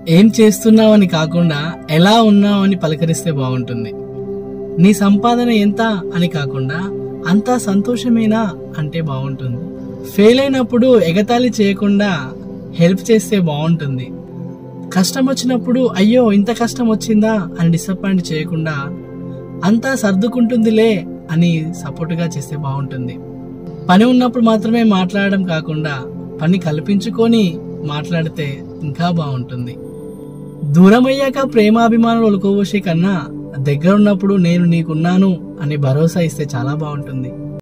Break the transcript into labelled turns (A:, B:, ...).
A: ఏం చేస్తున్నావని కాకుండా ఎలా ఉన్నావని పలకరిస్తే బాగుంటుంది నీ సంపాదన ఎంత అని కాకుండా అంతా సంతోషమేనా అంటే బాగుంటుంది ఫెయిల్ అయినప్పుడు ఎగతాళి చేయకుండా హెల్ప్ చేస్తే బాగుంటుంది కష్టం వచ్చినప్పుడు అయ్యో ఇంత కష్టం వచ్చిందా అని డిసప్పాయింట్ చేయకుండా అంతా సర్దుకుంటుందిలే అని సపోర్టుగా చేస్తే బాగుంటుంది పని ఉన్నప్పుడు మాత్రమే మాట్లాడడం కాకుండా పని కల్పించుకొని మాట్లాడితే ఇంకా బాగుంటుంది దూరం అయ్యాక ప్రేమాభిమానులు ఒలుకోవసే కన్నా దగ్గర ఉన్నప్పుడు నేను నీకున్నాను అని భరోసా ఇస్తే చాలా బాగుంటుంది